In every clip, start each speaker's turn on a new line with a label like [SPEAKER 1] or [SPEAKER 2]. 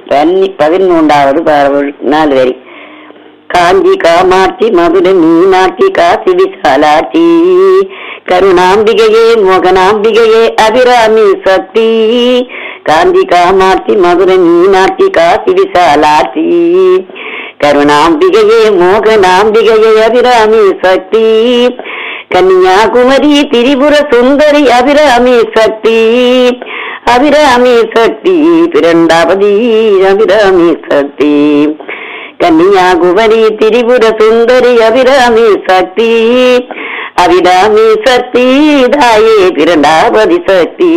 [SPEAKER 1] பன்னி பதிமூன்றாவது பாடல் நாலு வரி காஞ்சி காமாட்சி மதுரை மீனாட்சி காசி விசாலாட்சி கருணாம்பிகையே மோகனாம்பிகையே அபிராமி சக்தி காஞ்சி காமாட்சி மதுரை மீனாட்சி காசி விசாலாட்சி கருணாம்பிகையே மோகனாம்பிகையே அபிராமி சக்தி கன்னியாகுமரி திரிபுர சுந்தரி அபிராமி சக்தி அபிராமி சக்தி பிரண்டாபதி அபிராமி சக்தி கன்னியாகுமரி திரிபுர சுந்தரி அபிராமி சக்தி அபிராமி சக்தி தாயே பிரண்டாபதி சக்தி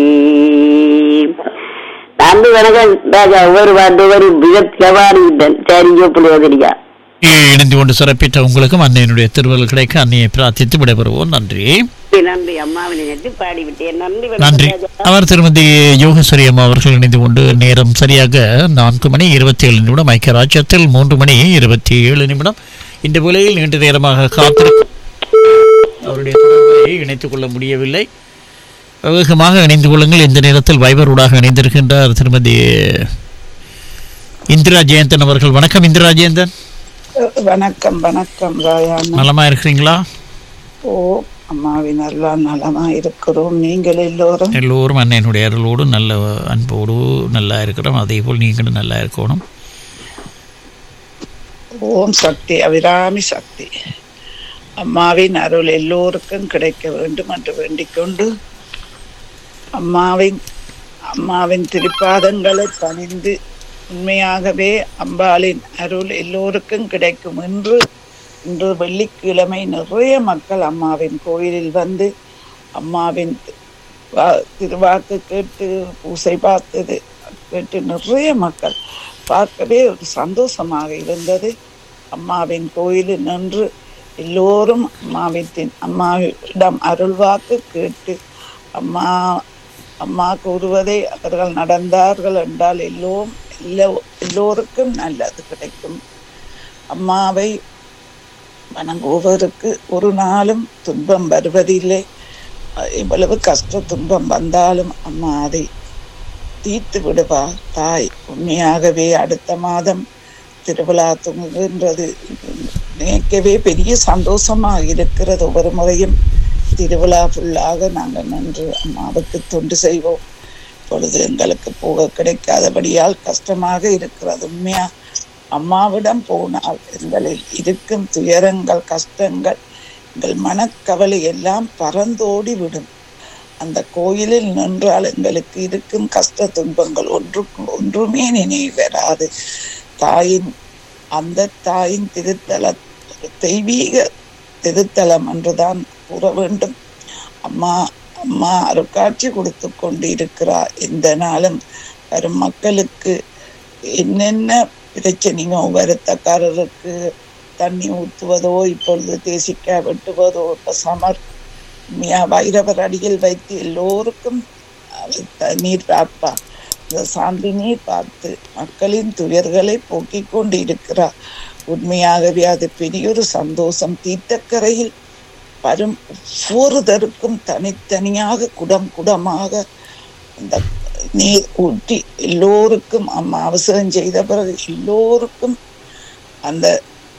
[SPEAKER 1] நன்றி வணக்கம் ராஜா ஒவ்வொரு வாண்டு ஒரு மிகச்சவாரி சரிஞ்சோ புலிவதிரியா
[SPEAKER 2] இணைந்து கொண்டு சிறப்பித்த உங்களுக்கும் அன்னையினுடைய திருவள்ளுவர் கிடைக்க அன்னையை பிரார்த்தித்து விடைபெறுவோம் நன்றி
[SPEAKER 1] நன்றி அம்மாவினை நெட்டி பாடிவிட்டேன் நன்றி
[SPEAKER 2] நன்றி
[SPEAKER 1] வணக்கம் ராஜா.
[SPEAKER 2] அவர் திருமதி யோகேஸ்வரி அம்மா அவர்கள் இணைந்து கொண்டு நேரம் சரியாக நான்கு மணி இருபத்தி ஏழு நிமிடம் ஐக்கிய ராஜ்யத்தில் மூன்று மணி இருபத்தி ஏழு நிமிடம் இந்த வேளையில் நீண்ட நேரமாக காத்திருக்கும் அவருடைய தொடர்பை இணைத்துக் கொள்ள முடியவில்லை வேகமாக இணைந்து கொள்ளுங்கள் இந்த நேரத்தில் வைபர் ஊடாக இணைந்திருக்கின்றார் திருமதி இந்திரா ஜெயந்தன் அவர்கள் வணக்கம் இந்திரா ஜெயந்தன்
[SPEAKER 3] வணக்கம் வணக்கம் ராயாண்ணா
[SPEAKER 2] நலமா இருக்கிறீங்களா
[SPEAKER 3] ஓ அம்மாவின் எல்லாம் நலமா இருக்கிறோம் நீங்கள் எல்லோரும்
[SPEAKER 2] எல்லோரும் அன்னையினுடைய அருளோடு நல்ல அன்போடு நல்லா இருக்கிறோம் அதே போல் நீங்களும் நல்லா இருக்கணும்
[SPEAKER 3] ஓம் சக்தி அபிராமி சக்தி அம்மாவின் அருள் எல்லோருக்கும் கிடைக்க வேண்டும் என்று வேண்டிக் கொண்டு அம்மாவின் அம்மாவின் திருப்பாதங்களை பணிந்து உண்மையாகவே அம்பாளின் அருள் எல்லோருக்கும் கிடைக்கும் என்று இன்று வெள்ளிக்கிழமை நிறைய மக்கள் அம்மாவின் கோயிலில் வந்து அம்மாவின் வா- திருவாக்கு கேட்டு பூசை பார்த்தது கேட்டு நிறைய மக்கள் பார்க்கவே ஒரு சந்தோஷமாக இருந்தது அம்மாவின் கோயிலில் நின்று எல்லோரும் அம்மாவின் தின்- அம்மாவிடம் அருள்வாக்கு கேட்டு அம்மா அம்மா கூறுவதை அவர்கள் நடந்தார்கள் என்றால் எல்லோரும் எல்லோ எல்லோருக்கும் நல்லது கிடைக்கும் அம்மாவை வணங்குபவருக்கு ஒரு நாளும் துன்பம் வருவதில்லை எவ்வளவு கஷ்ட துன்பம் வந்தாலும் அம்மா அதை தீர்த்து விடுவா தாய் உண்மையாகவே அடுத்த மாதம் திருவிழா துங்குகின்றது நினைக்கவே பெரிய சந்தோஷமாக இருக்கிறது ஒவ்வொரு முறையும் திருவிழா ஃபுல்லாக நாங்கள் நின்று அம்மாவுக்கு தொண்டு செய்வோம் இப்பொழுது எங்களுக்கு போக கிடைக்காதபடியால் கஷ்டமாக இருக்கிறது உண்மையா அம்மாவிடம் போனால் எங்களில் இருக்கும் துயரங்கள் கஷ்டங்கள் எங்கள் மனக்கவலை எல்லாம் பறந்தோடி விடும் அந்த கோயிலில் நின்றால் எங்களுக்கு இருக்கும் கஷ்ட துன்பங்கள் ஒன்றுக்கும் ஒன்றுமே நினைவு வராது தாயின் அந்த தாயின் திருத்தல தெய்வீக திருத்தலம் என்றுதான் கூற வேண்டும் அம்மா அம்மா அருட்காட்சி கொடுத்து கொண்டு இருக்கிறார் எந்த நாளும் வரும் மக்களுக்கு என்னென்ன பிரச்சனையோ வருத்தக்காரருக்கு தண்ணி ஊற்றுவதோ இப்பொழுது தேசிக்காய் வெட்டுவதோ இப்ப சமர் மியா வைரவர் அடியில் வைத்து எல்லோருக்கும் அவர் தண்ணீர் பார்ப்பார் இந்த சாந்தி நீர் பார்த்து மக்களின் துயர்களை போக்கிக் கொண்டு இருக்கிறார் உண்மையாகவே அது பெரியொரு சந்தோஷம் தீர்த்தக்கரையில் வரும் ஒவ்வொருதருக்கும் தனித்தனியாக குடம் குடமாக அந்த நீர் ஊற்றி எல்லோருக்கும் அம்மா அவசரம் செய்த பிறகு எல்லோருக்கும் அந்த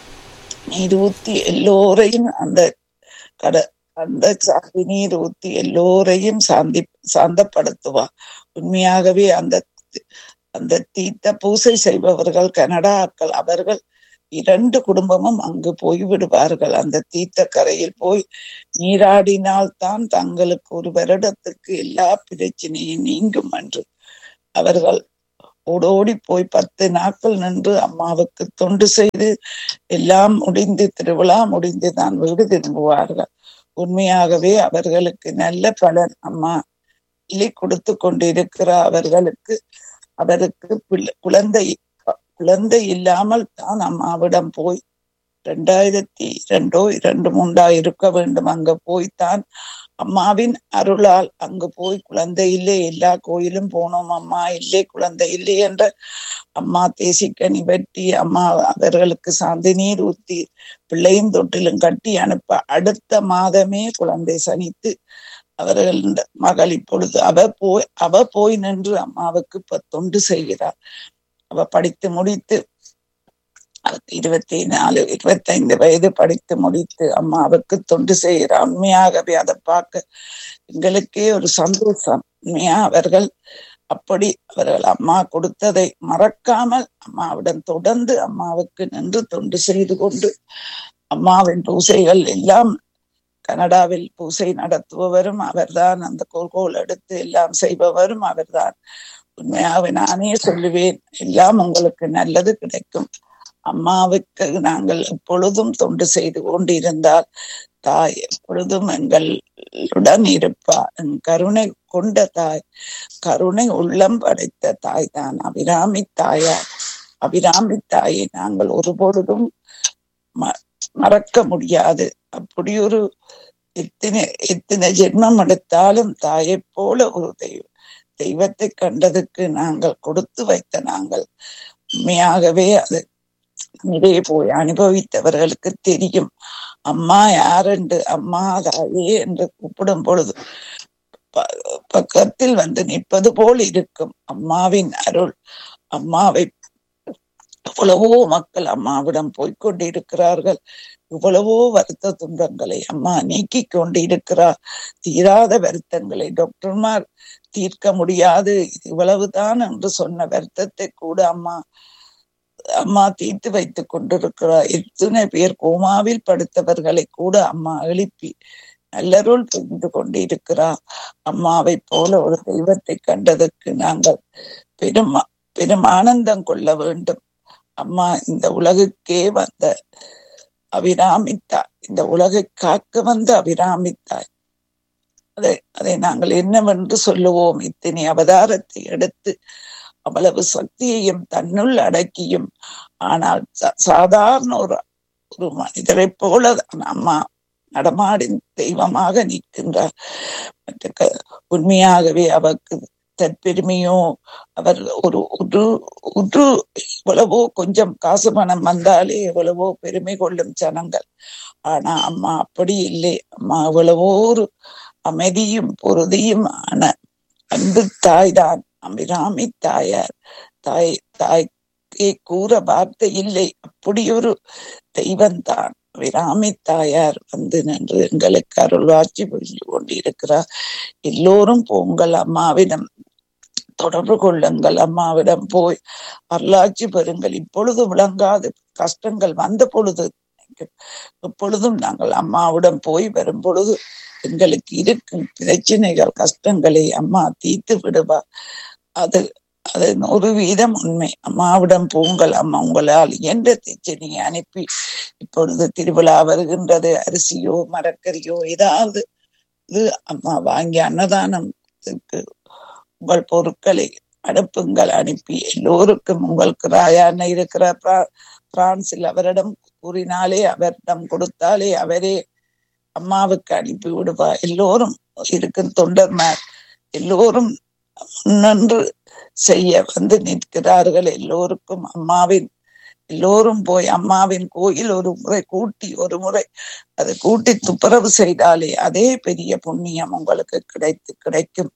[SPEAKER 3] நீர் ஊற்றி எல்லோரையும் அந்த கட அந்த சாந்தி நீர் ஊற்றி எல்லோரையும் சாந்தி சாந்தப்படுத்துவா உண்மையாகவே அந்த அந்த தீர்த்த பூசை செய்பவர்கள் கனடாக்கள் அவர்கள் இரண்டு குடும்பமும் அங்கு போய் விடுவார்கள் அந்த தீர்த்த கரையில் போய் நீராடினால்தான் தங்களுக்கு ஒரு வருடத்துக்கு எல்லா பிரச்சனையும் நீங்கும் என்று அவர்கள் ஓடோடி போய் பத்து நாட்கள் நின்று அம்மாவுக்கு தொண்டு செய்து எல்லாம் முடிந்து திருவிழா முடிந்து தான் வீடு திரும்புவார்கள் உண்மையாகவே அவர்களுக்கு நல்ல பலன் அம்மா இல்லை கொடுத்து கொண்டிருக்கிற அவர்களுக்கு அவருக்கு பிள்ளை குழந்தை குழந்தை இல்லாமல் தான் அம்மாவிடம் போய் ரெண்டாயிரத்தி இரண்டோ இரண்டு மூன்றா இருக்க வேண்டும் அங்க போய்த்தான் அம்மாவின் அருளால் அங்கு போய் குழந்தை இல்லை எல்லா கோயிலும் போனோம் அம்மா இல்லை குழந்தை இல்லை என்ற அம்மா தேசிக்கனி வெட்டி அம்மா அவர்களுக்கு சாந்தி நீர் ஊத்தி பிள்ளையும் தொட்டிலும் கட்டி அனுப்ப அடுத்த மாதமே குழந்தை சனித்து அவர்கள் மகள் இப்பொழுது அவ போய் அவ போய் நின்று அம்மாவுக்கு இப்ப தொண்டு செய்கிறார் அவ படித்து முடித்து அவருக்கு இருபத்தி நாலு இருபத்தைந்து வயது படித்து முடித்து அம்மாவுக்கு தொண்டு செய்கிற உண்மையாகவே அதை பார்க்க எங்களுக்கே ஒரு சந்தோஷம் உண்மையா அவர்கள் அப்படி அவர்கள் அம்மா கொடுத்ததை மறக்காமல் அம்மாவிடம் தொடர்ந்து அம்மாவுக்கு நின்று தொண்டு செய்து கொண்டு அம்மாவின் பூசைகள் எல்லாம் கனடாவில் பூசை நடத்துபவரும் அவர்தான் அந்த கோல்கோல் எடுத்து எல்லாம் செய்பவரும் அவர்தான் உண்மையாக நானே சொல்லுவேன் எல்லாம் உங்களுக்கு நல்லது கிடைக்கும் அம்மாவுக்கு நாங்கள் எப்பொழுதும் தொண்டு செய்து கொண்டிருந்தால் தாய் எப்பொழுதும் எங்களுடன் இருப்பா என் கருணை கொண்ட தாய் கருணை உள்ளம் படைத்த தாய் தான் அபிராமி தாயார் அபிராமி தாயை நாங்கள் ஒருபொழுதும் ம- மறக்க முடியாது அப்படி ஒரு எத்தனை எத்தனை ஜென்மம் எடுத்தாலும் தாயைப் போல ஒரு தெய்வம் தெய்வத்தை கண்டதுக்கு நாங்கள் கொடுத்து வைத்த நாங்கள் உண்மையாகவே அது நிறைய போய் அனுபவித்தவர்களுக்கு தெரியும் அம்மா யாரென்று அம்மா தாயே என்று கூப்பிடும் பொழுது ப- பக்கத்தில் வந்து நிற்பது போல் இருக்கும் அம்மாவின் அருள் அம்மாவை எவ்வளவோ மக்கள் அம்மாவிடம் போய்க் கொண்டிருக்கிறார்கள் இவ்வளவோ வருத்த துன்பங்களை அம்மா நீக்கி கொண்டிருக்கிறார் தீராத வருத்தங்களை டாக்டர்மார் தீர்க்க முடியாது இது இவ்வளவுதான் என்று சொன்ன வருத்தத்தை கூட அம்மா அம்மா தீர்த்து வைத்துக் கொண்டிருக்கிறார் எத்தனை பேர் கோமாவில் படுத்தவர்களை கூட அம்மா எழுப்பி நல்லருள் புரிந்து கொண்டிருக்கிறார் அம்மாவை போல ஒரு தெய்வத்தை கண்டதற்கு நாங்கள் பெரும் பெரும் ஆனந்தம் கொள்ள வேண்டும் அம்மா இந்த உலகுக்கே வந்த அபிராமித்தாய் இந்த உலகை காக்க வந்த அபிராமித்தாய் அதை அதை நாங்கள் என்னவென்று சொல்லுவோம் இத்தனை அவதாரத்தை எடுத்து அவ்வளவு சக்தியையும் தன்னுள் அடக்கியும் ஆனால் சா- சாதாரண ஒரு ஒரு மனிதரைப் போல தான் அம்மா நடமாடி தெய்வமாக நிற்கின்றார் மற்ற க- உண்மையாகவே அவருக்கு தற்பெருமையோ அவர் ஒரு ஒரு ஒரு எவ்வளவோ கொஞ்சம் காசு பணம் வந்தாலே எவ்வளவோ பெருமை கொள்ளும் ஜனங்கள் ஆனா அம்மா அப்படி இல்லை அம்மா எவ்வளவோ ஒரு அமைதியும் பொருதியும் ஆன அன்பு தாய்தான் அபிராமி தாயார் தாய் தாய்க்கே கூற வார்த்தை இல்லை அப்படி ஒரு தெய்வம்தான் அபிராமி தாயார் வந்து நின்று எங்களுக்கு அருள்வாட்சி புரிந்து கொண்டிருக்கிறார் எல்லோரும் போங்கள் அம்மாவிடம் தொடர்பு கொள்ளுங்கள் அம்மாவிடம் போய் அருளாட்சி பெறுங்கள் இப்பொழுது விளங்காது கஷ்டங்கள் வந்த பொழுது எப்பொழுதும் நாங்கள் அம்மாவிடம் போய் வரும் பொழுது எங்களுக்கு இருக்கும் பிரச்சனைகள் கஷ்டங்களை அம்மா தீர்த்து விடுவா அது அது நூறு வீதம் உண்மை அம்மாவிடம் போங்கள் அம்மா உங்களால் என்ற பிரச்சனையை அனுப்பி இப்பொழுது திருவிழா வருகின்றது அரிசியோ மரக்கறியோ ஏதாவது இது அம்மா வாங்கி அன்னதானத்துக்கு உங்கள் பொருட்களை அனுப்புங்கள் அனுப்பி எல்லோருக்கும் உங்களுக்கு ராயான இருக்கிற பிரா- பிரான்சில் அவரிடம் கூறினாலே அவரிடம் கொடுத்தாலே அவரே அம்மாவுக்கு அனுப்பி விடுவா எல்லோரும் இருக்கும் தொண்டர்மார் எல்லோரும் முன்னன்று செய்ய வந்து நிற்கிறார்கள் எல்லோருக்கும் அம்மாவின் எல்லோரும் போய் அம்மாவின் கோயில் ஒரு முறை கூட்டி ஒரு முறை அதை கூட்டி துப்புரவு செய்தாலே அதே பெரிய புண்ணியம் உங்களுக்கு கிடைத்து கிடைக்கும்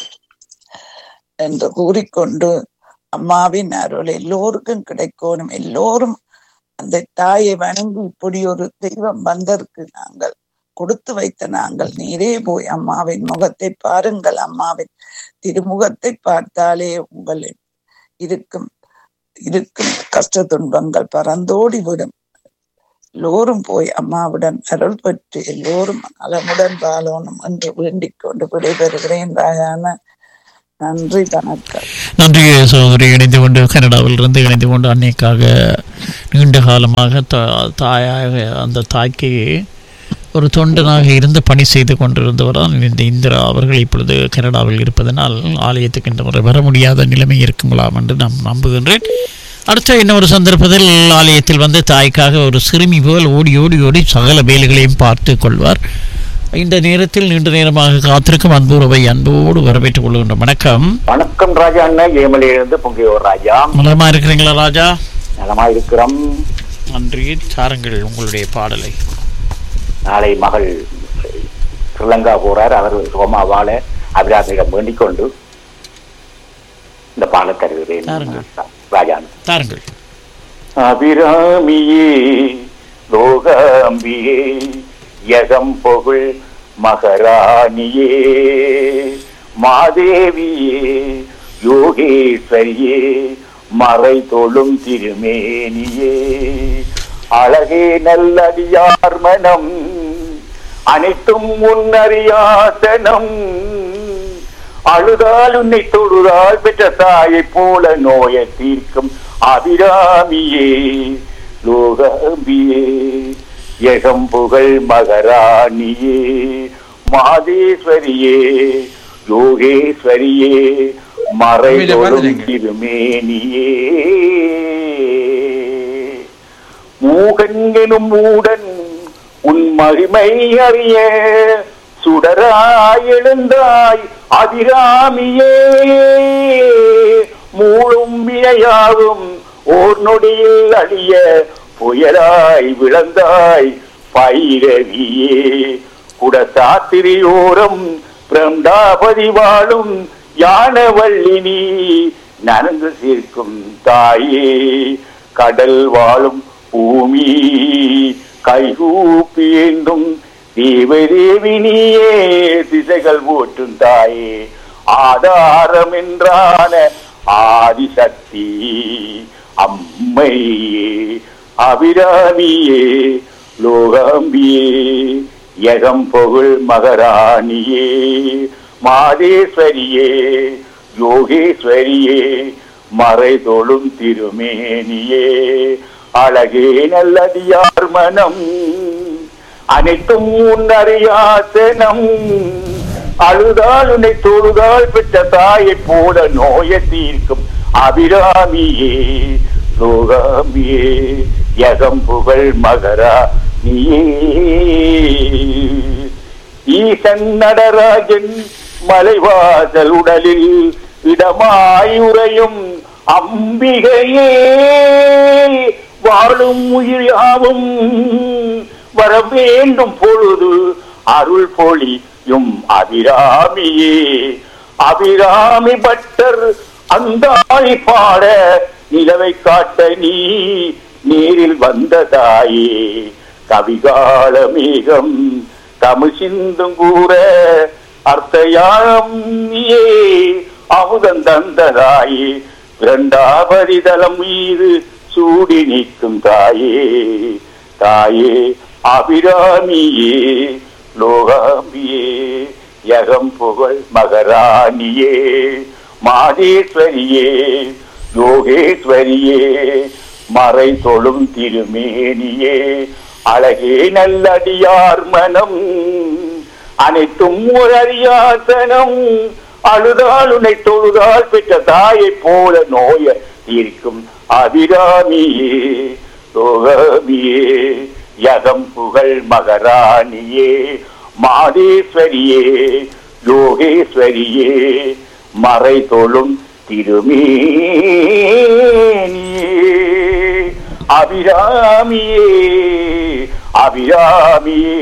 [SPEAKER 3] என்று கூறிக்கொண்டு அம்மாவின் அருள் எல்லோருக்கும் கிடைக்கணும் எல்லோரும் அந்த தாயை வணங்கி இப்படி ஒரு தெய்வம் வந்ததற்கு நாங்கள் கொடுத்து வைத்த நாங்கள் நீரே போய் அம்மாவின் முகத்தை பாருங்கள் அம்மாவின் திருமுகத்தை பார்த்தாலே உங்கள் இருக்கும் இருக்கும் கஷ்ட துன்பங்கள் பறந்தோடி விடும் எல்லோரும் போய் அம்மாவுடன் அருள் பெற்று எல்லோரும் நலமுடன் வாழணும் என்று வேண்டிக் கொண்டு விடைபெறுகிறேன் தாயான நன்றி வணக்கம்
[SPEAKER 2] நன்றி சகோதரி இணைந்து கொண்டு கனடாவில் இருந்து இணைந்து கொண்டு அன்னைக்காக நீண்ட காலமாக தா- தாயாக அந்த தாய்க்கு ஒரு தொண்டனாக இருந்து பணி செய்து கொண்டிருந்தவர் தான் இந்த இந்திரா அவர்கள் இப்பொழுது கனடாவில் இருப்பதனால் ஆலயத்துக்கு இந்த முறை வர முடியாத நிலைமை இருக்குங்களாம் என்று நான் நம்புகின்றேன் அடுத்த இன்னொரு சந்தர்ப்பத்தில் ஆலயத்தில் வந்து தாய்க்காக ஒரு சிறுமி போல் ஓடி ஓடி ஓடி சகல வேலைகளையும் பார்த்து கொள்வார் இந்த நேரத்தில் நீண்ட நேரமாக காத்திருக்கும் அன்புறவை அன்போடு வரவேற்றுக் கொள்கின்ற வணக்கம்
[SPEAKER 4] வணக்கம் ராஜா அண்ணன் ஏமலையிலிருந்து பொங்கியோர் ராஜா
[SPEAKER 2] நலமா இருக்கிறீங்களா ராஜா
[SPEAKER 4] நலமா இருக்கிறோம்
[SPEAKER 2] நன்றி சாருங்கள் உங்களுடைய பாடலை
[SPEAKER 4] நாளை மகள் ஸ்ரீலங்கா போறார் அவர் சுகமா வாழ அபிராமியிடம் வேண்டிக் கொண்டு இந்த பாடல் பாட தருகிறேன்
[SPEAKER 2] தாருங்கள்.
[SPEAKER 4] ராஜான்
[SPEAKER 2] தாருங்கள்
[SPEAKER 4] அபிராமியே லோகாம்பியே யகம் புகழ் மகராணியே மாதேவியே யோகேஸ்வரியே மறை தொழும் திருமேனியே அழகே நல்லடியார் மனம் அனைத்தும் முன்னறியாசனம் அழுதால் உன்னை தொழுதால் பெற்ற தாயைப் போல நோயை தீர்க்கும் அபிராமியே லோகாம்பியே யகம் புகழ் மகராணியே மாதேஸ்வரியே யோகேஸ்வரியே மறை
[SPEAKER 5] உண்மையிலே
[SPEAKER 4] தொழும்
[SPEAKER 5] பார்த்துட்டீங்க.
[SPEAKER 4] திருமேனியே மூகன் எனும் மூடன் உன் மகிமை அறிய சுடராய் எழுந்தாய் அபிராமியே மூழும் வினையாகும் ஓர் நொடியில் அழிய புயலாய் விளந்தாய் பைரவியே குடசாத்திரியோரம் பிரம்டாபதி வாழும் யானவல்லினி நனந்து சேர்க்கும் தாயே கடல் வாழும் பூமி கைகூப்பி ஏந்தும் தேவதேவினியே திசைகள் போற்றும் தாயே ஆதாரம் என்றான ஆதிசக்தி அம்மையே அபிராமியே லோகாம்பியே யகம் புகழ் மகராணியே மாதேஸ்வரியே யோகேஸ்வரியே மறை தொழும் திருமேனியே அழகே நல்லடியார் மனம் அனைத்தும் உன்னறியாசனம் அழுதால் உன்னை தொழுதால் பெற்ற தாயைப் போல நோயை தீர்க்கும் அபிராமியே லோகாமியே யகம் புகழ் மகரா நீயே ஈசன் நடராஜன் மலைவாசல் உடலில் இடமாய் உறையும் அம்பிகையே வாழும் உயிர் யாவும் வர வேண்டும் பொழுது அருள் பொழியும் அபிராமியே அபிராமி பட்டர் அந்த பாட நிலவை காட்ட நீ நீரில் வந்த தாயே கவிகால மேகம் தமிழ் சிந்தும் கூற அர்த்தயானம் நீயே அமுதம் தந்ததாயே இரண்டாபதி தலம் மீது சூடி நிற்கும் தாயே தாயே அபிராமியே லோகாம்பியே யகம் புகழ் மகராணியே மாதேஸ்வரியே யோகேஸ்வரியே மறை தொழும் திருமேனியே அழகே நல்லடியார் மனம் அனைத்தும் ஒரு அரியாசனம் அழுதால் உன்னை தொழுதால் பெற்ற தாயைப் போல நோய தீர்க்கும் அபிராமியே லோகமியே யகம் புகழ் மகராணியே மாதேஸ்வரியே யோகேஸ்வரியே மறை தொழும் திருமேனியே அபிராமியே அபிராமியே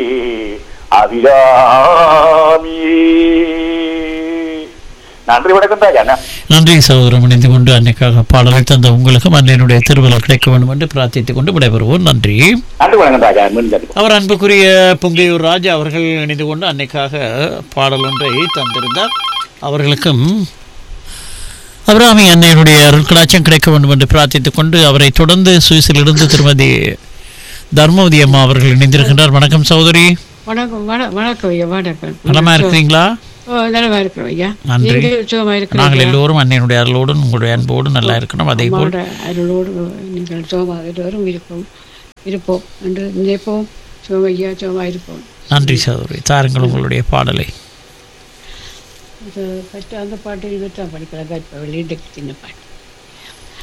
[SPEAKER 4] அபிராமியே நன்றி வணக்கம் ராஜா அண்ணா
[SPEAKER 2] நன்றி சகோதரம் இணைந்து கொண்டு அன்னைக்காக பாடலை தந்த உங்களுக்கும் அன்னையினுடைய திருவிழா கிடைக்க வேண்டும் என்று பிரார்த்தித்துக் கொண்டு விடைபெறுவோம் நன்றி
[SPEAKER 4] நன்றி வணக்கம் ராஜா மீண்டும்
[SPEAKER 2] அவர் அன்புக்குரிய பொங்கையூர் ராஜா அவர்கள் இணைந்து கொண்டு அன்னைக்காக பாடல் ஒன்றை தந்திருந்தார் அவர்களுக்கும் அபிராமி அன்னையினுடைய அருட்கடாட்சியம் கிடைக்க வேண்டும் என்று பிரார்த்தித்துக் கொண்டு அவரை தொடர்ந்து சுவிஸிலிருந்து திருமதி தர்மவதி அம்மா அவர்கள் இணைந்திருக்கின்றார் வணக்கம் சகோதரி
[SPEAKER 6] வணக்கம் வண- வணக்கம் ஐயா வணக்கம்
[SPEAKER 2] நலமா இருக்கிறீங்களா
[SPEAKER 6] ஓ நலமா இருக்கிறோம் ஐயா
[SPEAKER 2] நன்றி.
[SPEAKER 6] நீங்கள் சுகமா
[SPEAKER 2] நாங்கள்
[SPEAKER 6] இருக்கிறீங்க
[SPEAKER 2] எல்லோரும் அன்னையினுடைய அருளோடும் உங்களுடைய அன்போடும் நல்லா இருக்கணும் அதே போல்
[SPEAKER 6] அம்மாவோட அருளோடு நீங்கள் சுகமாக இருவரும் இருப்போம் இருப்போம் என்று நினைப்போம் சுகம் ஐயா சுகமா இருப்போம்
[SPEAKER 2] நன்றி சகோதரி தாருங்கள் உங்களுடைய பாடலை
[SPEAKER 6] அது பட்டு அந்த பாட்டு இது தான் படிக்கிறேன் கற்ப வெளியிட்டு சின்ன பாட்டு